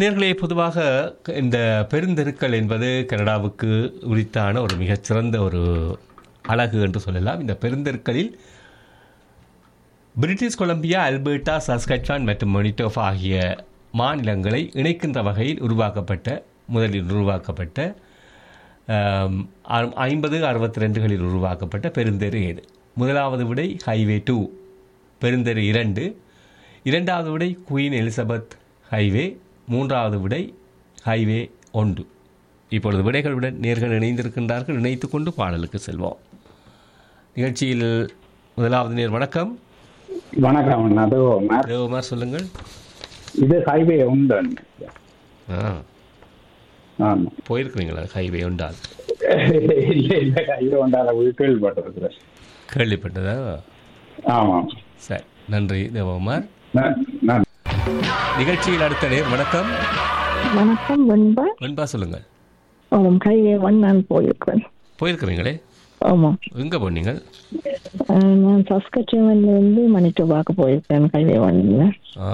நேர்களே பொதுவாக இந்த பெருந்தெருக்கள் என்பது கனடாவுக்கு உரித்தான ஒரு மிகச்சிறந்த ஒரு அழகு என்று சொல்லலாம் இந்த பெருந்தெருக்களில் பிரிட்டிஷ் கொலம்பியா அல்பர்டா சஸ்கச்சான் மற்றும் மொனிட்டோஃப் ஆகிய மாநிலங்களை இணைக்கின்ற வகையில் உருவாக்கப்பட்ட முதலில் உருவாக்கப்பட்ட ஆம், அ- ஐம்பது அறுபத்தி ரெண்டுகளில் உருவாக்கப்பட்ட பெருந்தெரு இது முதலாவது விடை ஹைவே டூ பெருந்தெரு இரண்டு இரண்டாவது விடை குயின் எலிசபெத் ஹைவே மூன்றாவது விடை ஹைவே ஒன்று இப்பொழுது விடைகளுடன் நேர்கள் இணைந்திருக்கின்றார்கள் இணைத்துக் கொண்டு பாடலுக்கு செல்வோம் நிகழ்ச்சியில் முதலாவது நேர் வணக்கம் வணக்கம் அண்ணா. அது மேப். தேவமார் சொல்லுங்கள் இது ஹைவே உண்டு ஆ ஆமா போயிருக்கிறீங்களா ஹைவே உண்டால் இல்ல இல்ல ஹைவே உண்டால கேள்விப்பட்டிருக்கிறேன் கேள்விப்பட்டதா ஆமா சரி நன்றி தேவகுமார் நான் நான் நிகழ்ச்சியில் அடுத்த நேர் வணக்கம் வணக்கம் வெண்பா வெண்பா சொல்லுங்கள் ஆமாம் கையை ஒன் நான் போயிருக்கிறேன் போயிருக்கிறீங்களே ஆமாம் எங்கே போனீங்கள் அஹ் நான் சஸ்கச்சவன்ல இருந்து மணிட்டோபாக்கு போயிருக்கேன் கைவே ஒன்ல ஆ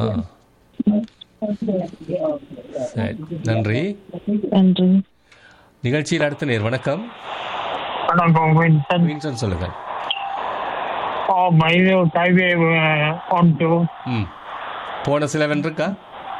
சரி நன்றி நன்றி நிகழ்ச்சியில் அடுத்த நேர் வணக்கம் வணக்கம் வின்சன் வின்சன் சொல்லுங்கள் oh my way highway one two ம் போன சிலவன் இருக்கா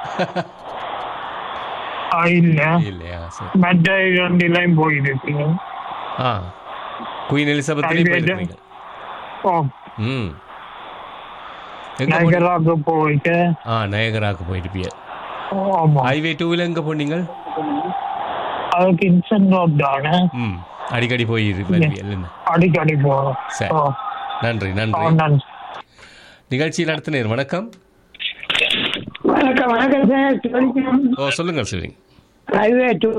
இல்ல இல்லையா சரி மற்ற ரெண்டுலையும் போயிருக்கு ஆ குயின் எலிசபெத்லேயும் Highway போயிருக்கிறீங்க ஓ ம் எங்கே போனீங்க நகராக்கு போயிட்டு ஆ நயகராக்கு போயிருப்பீங்க ஆமா ஹைவே டூவில் எங்கே போனீங்கள் அதுக்கு இன்சென்ட் ரோட் தானே ம் அடிக்கடி போய் வருவீங்க என்ன அடிக்கடி போறோம் சரி ஓ நன்றி ஓ, நன்றி நன்றி நிகழ்ச்சியில் அடுத்த நேர் வணக்கம் வணக்கம் வணக்கம் சார் சொல்லிக்கணும் ஓ சொல்லுங்கள் சிவலிங் ஹைவே டூ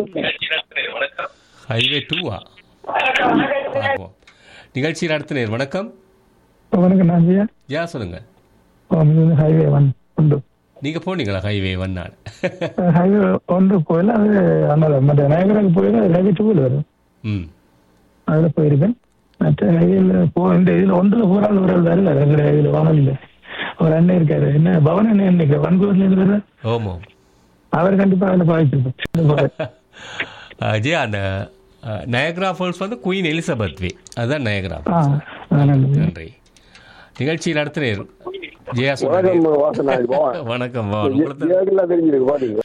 ஹைவே டூவா பார்ப்போம் நிகழ்ச்சியில் அடுத்த நேர் வணக்கம் வணக்கம் நாஞ்சியா யா சொல்லுங்கள் ஹைவே ஒன் உண்டு நீங்கள் போனீங்களா ஹைவே ஒன்னாள் ஹைவே ஒன்று போயில அது அந்த மற்ற நயகராக்கு போயில ஹைவே டூவில் வரும் ம் அதில் போயிருக்கேன் மற்ற ஹைவேல போ இந்த இதில் ஒன்றில் போகிறாள் ஒரு ஆள் வரல ரெண்டு ஹைவேல வானொலியில் ஒரு அண்ணன் இருக்காரு என்ன பவன் அண்ணன் நினைக்கிறேன் வன்கூர்ல இருக்கிறார் ஓமோ அவர் கண்டிப்பாக அதில் பாதிச்சிருப்போம் அஜய் அந்த நயக்ரா ஃபால்ஸ் வந்து குயின் எலிசபெத் வே அதுதான் நயக்ரா ஆ நல்லது நன்றி நிகழ்ச்சியில் அடுத்த நேர் ஜெயா சொல்லுங்க வாசனாய் பவன் வணக்கம் வா உங்களுக்கு தான் ஜியாக்கெல்லாம் தெரிஞ்சிருக்கு பாத்தீங்க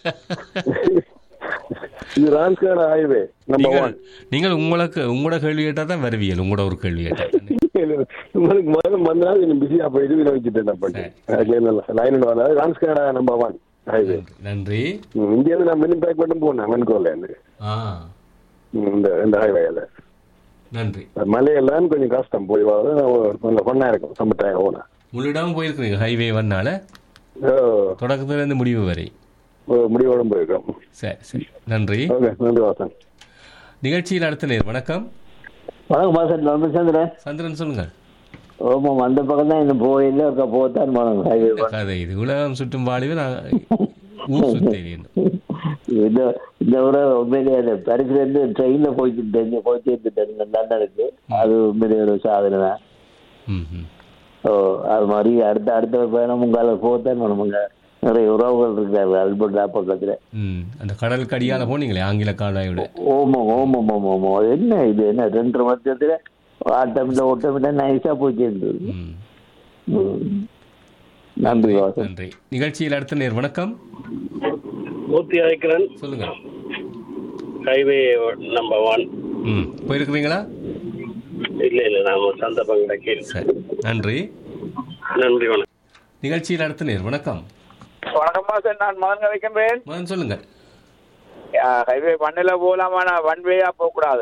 இது ரான்ஸ்கான ஹைவே நம்பர் நீங்கள் ஒன் நீங்கள் உங்களுக்கு உங்களோட கேள்வி கேட்டால் தான் வருவியல் உங்களோட ஒரு கேள்வி கேட்டால் உங்களுக்கு முதல்ல வந்தா கொஞ்சம் பிஸியா போயிட்டு இதை வச்சுட்டு என்ன பண்ணேன் லைன் வந்தா ரான்ஸ்கான நம்பர் ஒன் ஹைவே நன்றி இங்க இருந்து நான் மினி பேக் மட்டும் போனேன் வென்கோல இருந்து ஆ ம், இந்த இந்த ஹைவேல நன்றி மலையெல்லாம் கொஞ்சம் கஷ்டம் போய் வர கொஞ்சம் பொண்ணா இருக்கும் சம்மர் டைம் போனா உங்களிடம் போயிருக்கிறீங்க ஹைவே ஒன்னால தொடக்கத்துலேருந்து முடிவு வரை முடிவோட போயிருக்கோம் சரி சரி நன்றி ஓகே நன்றி வாசன் நிகழ்ச்சியில் அடுத்த நேர் வணக்கம் வணக்கம் பாசன் நம்ம சந்திரன் சந்திரன் சொல்லுங்க ஆமாம் அந்த பக்கம் தான் இன்னும் போயில இருக்க போத்தான் போனோம் ஹைவே கதை இது உலகம் சுற்றும் வாழிவு நான் ஊர் சுத்தேன் இந்த இந்த முறை உண்மையிலேயே அந்த பரிசுல இருந்து ட்ரெயின்ல போயிட்டு தெரிஞ்சு போய் சேர்த்துட்டேன் லண்டனுக்கு அது உண்மையிலேயே ஒரு சாதனை தான் ம் ம் ஓ அது மாதிரி அடுத்த அடுத்த பயணம் உங்களால போத்தான் போனோம் உங்க நிறைய உறவுகள் இருக்காரு அல்பர்டா பக்கத்துல ம் அந்த கடல் கடியால போனீங்களே ஆங்கில காடாயோட ஓமம் ஓமம் ஓமம் ஓமம் அது என்ன இது என்ன ரெண்டரை மத்தியத்துல ஆட்டம் இல்லை ஓட்டம் இல்லை நைஸா போய் சேர்ந்தது ம் ம். நன்றி வாசன் நன்றி நிகழ்ச்சியில் அடுத்த நேர் வணக்கம் மூர்த்தி அழைக்கிறன் சொல்லுங்க ஹைவே நம்பர் ஒன் ம் போயிருக்கிறீங்களா இல்ல இல்ல நாம சந்தர்ப்பம் கிடைக்கல சரி நன்றி நன்றி வணக்கம் நிகழ்ச்சியில் அடுத்த நேர் வணக்கம் வணக்கம் சார் நான் மகன் கதைக்கின்றேன் முதன் சொல்லுங்க ஹைவே பண்ணில போகலாமா நான் ஒன் வேயா போக கூடாது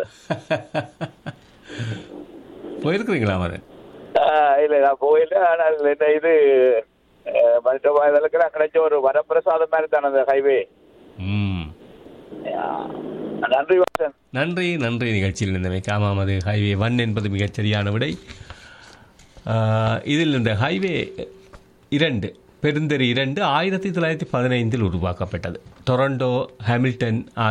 போயிருக்கிறீங்களா மதன் இல்ல நான் போயில ஆனால் இந்த இது மற்ற இதற்கு நான் கிடைச்ச ஒரு வரப்பிரசாதம் மாதிரி தானே அந்த ஹைவே ம் நன்றி வாசன் நன்றி நன்றி நிகழ்ச்சியில் இருந்தமைக்கு ஆமாம் அது ஹைவே ஒன் என்பது மிகச் சரியான விடை ஆஹ், இதில் இந்த ஹைவே இரண்டு பெருந்தெரு இரண்டு ஆயிரத்தி தொள்ளாயிரத்தி பதினைந்தில் உருவாக்கப்பட்டது டொரண்டோ ஹாமில்டன்